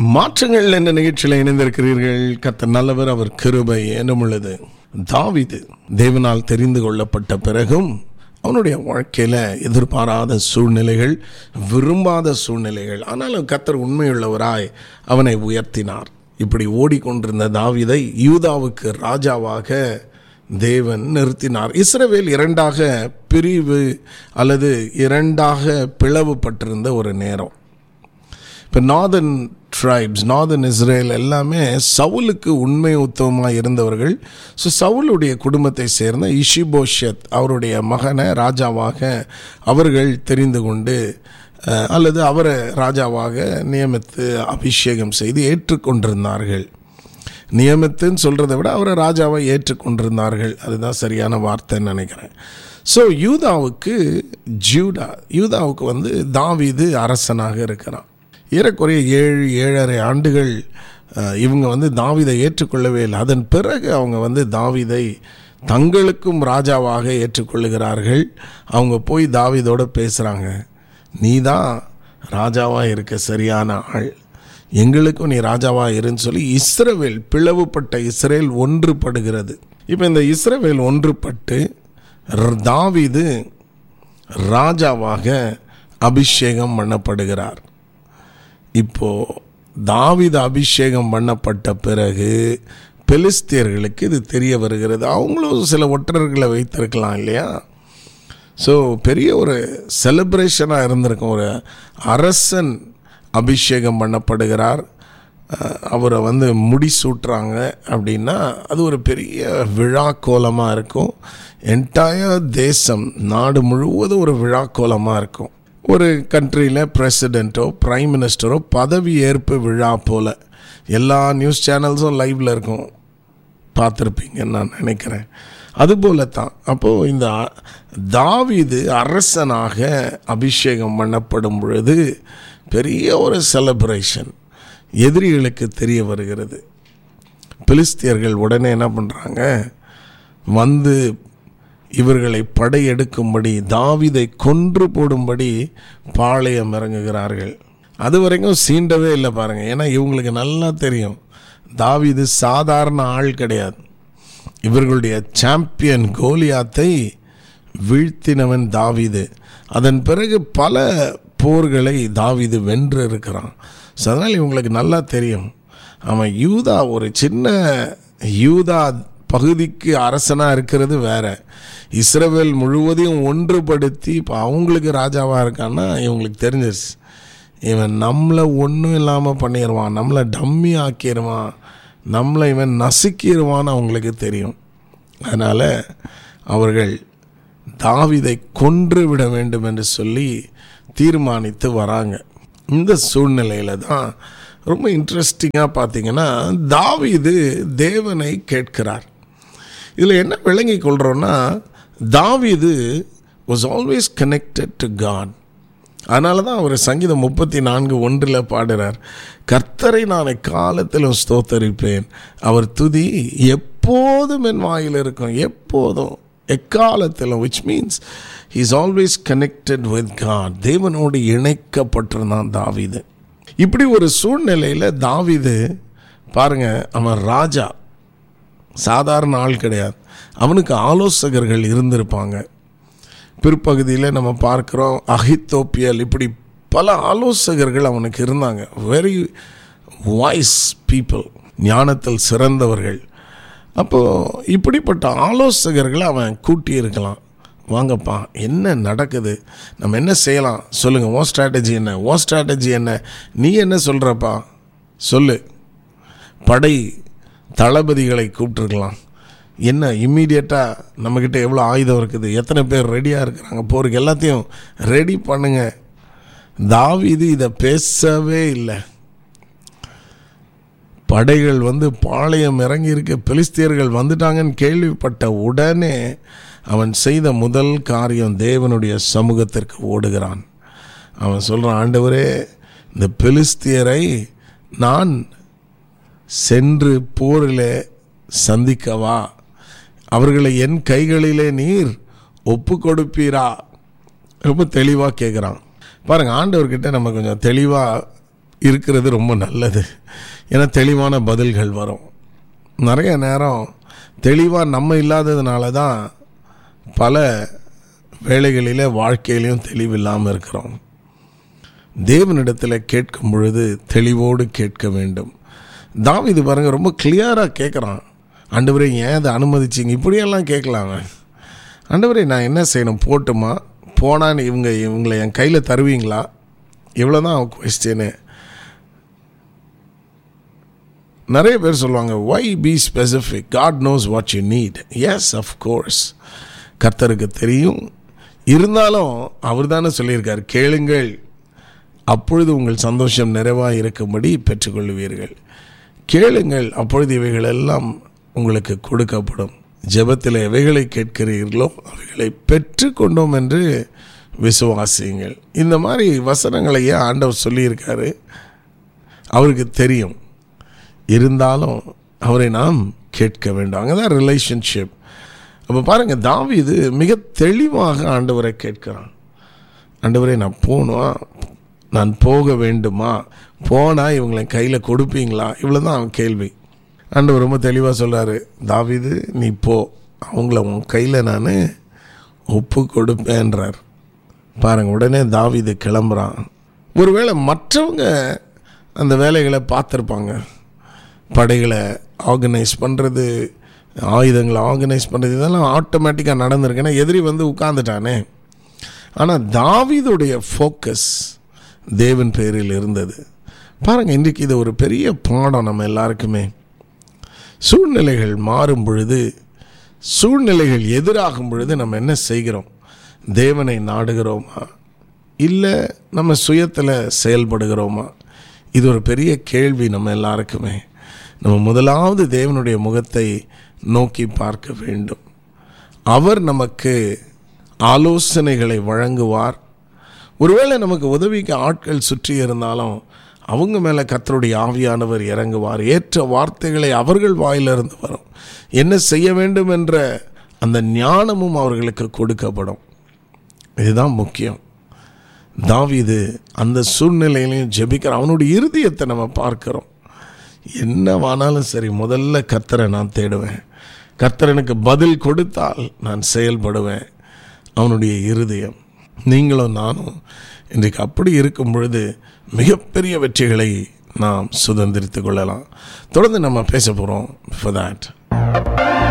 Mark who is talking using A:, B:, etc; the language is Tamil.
A: மாற்றங்கள் என்ற நிகழ்ச்சியில் இணைந்திருக்கிறீர்கள் கத்த நல்லவர் அவர் கிருபை என்னும் உள்ளது தாவிது தேவனால் தெரிந்து கொள்ளப்பட்ட பிறகும் அவனுடைய வாழ்க்கையில் எதிர்பாராத சூழ்நிலைகள் விரும்பாத சூழ்நிலைகள் ஆனாலும் கத்தர் உண்மையுள்ளவராய் அவனை உயர்த்தினார் இப்படி ஓடிக்கொண்டிருந்த தாவிதை யூதாவுக்கு ராஜாவாக தேவன் நிறுத்தினார் இஸ்ரவேல் இரண்டாக பிரிவு அல்லது இரண்டாக பிளவுபட்டிருந்த ஒரு நேரம் இப்போ நார்தன் ட்ரைப்ஸ் நார்தன் இஸ்ரேல் எல்லாமே சவுலுக்கு உண்மை உத்தவமாக இருந்தவர்கள் ஸோ சவுலுடைய குடும்பத்தை சேர்ந்த இஷிபோஷத் அவருடைய மகனை ராஜாவாக அவர்கள் தெரிந்து கொண்டு அஹ், அல்லது அவரை ராஜாவாக நியமித்து அபிஷேகம் செய்து ஏற்றுக்கொண்டிருந்தார்கள் நியமித்துன்னு சொல்கிறத விட அவரை ராஜாவை ஏற்றுக்கொண்டிருந்தார்கள் அதுதான் சரியான வார்த்தைன்னு நினைக்கிறேன் ஸோ யூதாவுக்கு ஜூடா யூதாவுக்கு வந்து தாவீது அரசனாக இருக்கிறான் ஏறக்குறைய ஏழு ஏழரை ஆண்டுகள் அஹ், இவங்க வந்து தாவீதை ஏற்றுக்கொள்ளவே இல்லை அதன் பிறகு அவங்க வந்து தாவீதை தங்களுக்கும் ராஜாவாக ஏற்றுக்கொள்ளுகிறார்கள் அவங்க போய் தாவீதோட பேசுகிறாங்க நீ தான் ராஜாவாக இருக்க சரியான ஆள் எங்களுக்கும் நீ ராஜாவா இருன்னு சொல்லி இஸ்ரவேல் பிளவுபட்ட இஸ்ரேல் ஒன்றுபடுகிறது இப்போ இந்த இஸ்ரவேல் ஒன்றுபட்டு ர- தாவீது ராஜாவாக அபிஷேகம் பண்ணப்படுகிறார் இப்போ தாவீது அபிஷேகம் பண்ணப்பட்ட பிறகு பெலிஸ்தியர்களுக்கு இது தெரிய வருகிறது அவங்களும் சில ஒற்றர்களை வைத்திருக்கலாம் இல்லையா ஸோ பெரிய ஒரு செலிப்ரேஷனாக இருந்திருக்கும் ஒரு அரசன் அபிஷேகம் பண்ணப்படுகிறார் அஹ், அவரை வந்து முடிசூட்டுறாங்க அப்படின்னா அது ஒரு பெரிய விழா கோலமாக இருக்கும் என்டையர் தேசம் நாடு முழுவதும் ஒரு விழா கோலமாக இருக்கும் ஒரு கண்ட்ரியில் பிரசிடெண்ட்டோ பிரைம் மினிஸ்டரோ பதவி ஏற்பு விழா போல் எல்லா நியூஸ் சேனல்ஸும் லைவில் இருக்கும் பார்த்துருப்பீங்கன்னு நான் நினைக்கிறேன் அதுபோல தான் அப்போது இந்த அ- தாவீது அரசனாக அபிஷேகம் பண்ணப்படும் பொழுது பெரிய ஒரு செலிப்ரேஷன் எதிரிகளுக்கு தெரிய வருகிறது பிலிஸ்தியர்கள் உடனே என்ன பண்ணுறாங்க வந்து இவர்களை படையெடுக்கும்படி தாவீதை கொன்று போடும்படி பாளையம் இறங்குகிறார்கள் அது வரைக்கும் சீண்டவே இல்லை பாருங்கள் ஏன்னா இவங்களுக்கு நல்லா தெரியும் தாவீது சாதாரண ஆள் கிடையாது இவர்களுடைய சாம்பியன் கோலியாத்தை வீழ்த்தினவன் தாவீது அதன் பிறகு பல போர்களை தாவீது வென்று இருக்கிறான் ஸோ அதனால் இவங்களுக்கு நல்லா தெரியும் அவன் யூதா ஒரு சின்ன யூதா பகுதிக்கு அரசனாக இருக்கிறது வேற இஸ்ரவேல் முழுவதையும் ஒன்றுபடுத்தி இப்போ அவங்களுக்கு ராஜாவாக இருக்கான்னா இவங்களுக்கு தெரிஞ்சிருச்சு இவன் நம்மளை ஒன்றும் இல்லாமல் பண்ணிடுவான் நம்மளை டம்மி ஆக்கிடுவான் நம்மளை இவன் நசுக்கிடுவான்னு அவங்களுக்கு தெரியும் அதனால் அவர்கள் தாவீதை கொன்று விட வேண்டும் என்று சொல்லி தீர்மானித்து வராங்க இந்த சூழ்நிலையில் தான் ரொம்ப இன்ட்ரெஸ்டிங்காக பார்த்தீங்கன்னா தாவீது தேவனை கேட்கிறார் இதில் என்ன விளங்கி கொள்கிறோன்னா தாவீது was always connected to God அதனால தான் அவர் சங்கீதம் முப்பத்தி நான்கு ஒன்றில் பாடுறார் கர்த்தரை நான் எக்காலத்திலும் ஸ்தோத்தரிப்பேன் அவர் துதி எப்போதும் என் வாயில் இருக்கும் எப்போதும் எக்காலத்திலும் which means is always connected with God தேவனோடு இணைக்கப்பட்டிருந்தான் தாவீது இப்படி ஒரு சூழ்நிலையில் தாவீது பாருங்க அவன் ராஜா சாதாரண ஆள் கிடையாது அவனுக்கு ஆலோசகர்கள் இருந்திருப்பாங்க பிற்பகுதியில் நம்ம பார்க்குறோம் அகித்தோப்பியல் இப்படி பல ஆலோசகர்கள் அவனுக்கு இருந்தாங்க வெரி வாய்ஸ் பீப்புள் ஞானத்தில் சிறந்தவர்கள் அப்போது இப்படிப்பட்ட ஆலோசகர்களை அவன் கூட்டி இருக்கலாம் வாங்கப்பா என்ன நடக்குது நம்ம என்ன செய்யலாம் சொல்லுங்கள் ஓ ஸ்ட்ராட்டஜி என்ன ஓ ஸ்ட்ராட்டஜி என்ன நீ என்ன சொல்கிறப்பா சொல்லு படை தளபதிகளை கூப்பிட்டுருக்கலாம் என்ன இம்மீடியட்டாக நம்மக்கிட்ட எவ்வளோ ஆயுதம் இருக்குது எத்தனை பேர் ரெடியாக இருக்கிறாங்க போருக்கு எல்லாத்தையும் ரெடி பண்ணுங்க தாவீது இதை பேசவே இல்லை படைகள் வந்து பாளையம் இறங்கி இருக்க பெலிஸ்தியர்கள் வந்துட்டாங்கன்னு கேள்விப்பட்ட உடனே அவன் செய்த முதல் காரியம் தேவனுடைய சமூகத்திற்கு ஓடுகிறான் அவன் சொல்கிறான் ஆண்டவரே இந்த பெலிஸ்தியரை நான் சென்று போரில் சந்திக்கவா அவர்களை என் கைகளிலே நீர் ஒப்பு கொடுப்பீரா ரொம்ப தெளிவாக கேட்குறான் பாருங்கள் ஆண்டவர்கிட்ட நம்ம கொஞ்சம் தெளிவாக இருக்கிறது ரொம்ப நல்லது ஏன்னா தெளிவான பதில்கள் வரும் நிறைய நேரம் தெளிவாக நம்ம இல்லாததுனால தான் பல வேலைகளில் வாழ்க்கையிலையும் தெளிவில்லாமல் இருக்கிறோம் தேவனிடத்தில் கேட்கும் பொழுது தெளிவோடு கேட்க வேண்டும் தாவிது பாருங்க ரொம்ப கிளியராக கேட்குறான் ஆண்டவரே ஏன் அதை அனுமதிச்சிங்க இப்படியெல்லாம் கேட்கலாம் அவன் ஆண்டவரே நான் என்ன செய்யணும் போட்டுமா போனான்னு இவங்க இவங்களை என் கையில் தருவீங்களா இவ்வளோ தான் அவன் கொஸ்டின்னு நிறைய பேர் சொல்லுவாங்க why be specific God knows what you need yes of course கர்த்தருக்கு தெரியும் இருந்தாலும் அவர் தானே சொல்லியிருக்கார் கேளுங்கள் அப்பொழுது உங்கள் சந்தோஷம் நிறைவாக இருக்கும்படி பெற்றுக்கொள்வீர்கள் கேளுங்கள் அப்பொழுது இவைகள் எல்லாம் உங்களுக்கு கொடுக்கப்படும் ஜெபத்தில் எவைகளை கேட்கிறீர்களோ அவைகளை பெற்றுக்கொண்டோம் என்று விசுவாசியுங்கள் இந்த மாதிரி வசனங்களையே ஆண்டவர் சொல்லியிருக்காரு அவருக்கு தெரியும் இருந்தாலும் அவரை நாம் கேட்க வேண்டும் அங்கே தான் ரிலேஷன்ஷிப் அப்போ பாருங்கள் தாவீது மிக தெளிவாக ஆண்டவரை கேட்கிறான் ஆண்டவரே நான் போகணும் நான் போக வேண்டுமா போனால் இவங்களை கையில் கொடுப்பீங்களா இவ்வளோ தான் அவன் கேள்வி ஆண்டவர் ரொம்ப தெளிவாக சொல்கிறாரு தாவீது நீ போ அவங்கள உன் கையில் நான் ஒப்பு கொடுப்பேன்றார் பாருங்கள் உடனே தாவீது கிளம்புறான் ஒருவேளை மற்றவங்க அந்த வேலைகளை பார்த்துருப்பாங்க படைகளை ஆர்கனைஸ் பண்ணுறது ஆயுதங்களை ஆர்கனைஸ் பண்ணுறது இதெல்லாம் ஆட்டோமேட்டிக்காக நடந்திருக்கு ஏன்னா எதிரி வந்து உட்காந்துட்டானே ஆனால் தாவீதுடைய ஃபோக்கஸ் தேவன் பேரில் இருந்தது பாருங்கள் இன்றைக்கு இது ஒரு பெரிய பாடம் நம்ம எல்லாருக்குமே சூழ்நிலைகள் மாறும் பொழுது சூழ்நிலைகள் எதிராகும் பொழுது நம்ம என்ன செய்கிறோம் தேவனை நாடுகிறோமா இல்லை நம்ம சுயத்தில் செயல்படுகிறோமா இது ஒரு பெரிய கேள்வி நம்ம எல்லாருக்குமே நம்ம முதலாவது தேவனுடைய முகத்தை நோக்கி பார்க்க வேண்டும் அவர் நமக்கு ஆலோசனைகளை வழங்குவார் ஒருவேளை நமக்கு உதவிக்கு ஆட்கள் சுற்றி இருந்தாலும் அவங்க மேலே கத்தருடைய ஆவியானவர் இறங்குவார் ஏற்ற வார்த்தைகளை அவர்கள் வாயிலிருந்து வரும் என்ன செய்ய வேண்டும் என்ற அந்த ஞானமும் அவர்களுக்கு கொடுக்கப்படும் இதுதான் முக்கியம் தாவிது அந்த சூழ்நிலையிலையும் ஜெபிக்கிற அவனுடைய இருதயத்தை நம்ம பார்க்கிறோம் என்னவானாலும் சரி முதல்ல கர்த்தரை நான் தேடுவேன் கர்த்தரனுக்கு பதில் கொடுத்தால் நான் செயல்படுவேன் அவனுடைய இருதயம் நீங்களும் நானும் இன்றைக்கு அப்படி இருக்கும் பொழுது மிகப்பெரிய வெற்றிகளை நாம் சுதந்திரித்து கொள்ளலாம் தொடர்ந்து நம்ம பேச போகிறோம் ஃபார் தேட்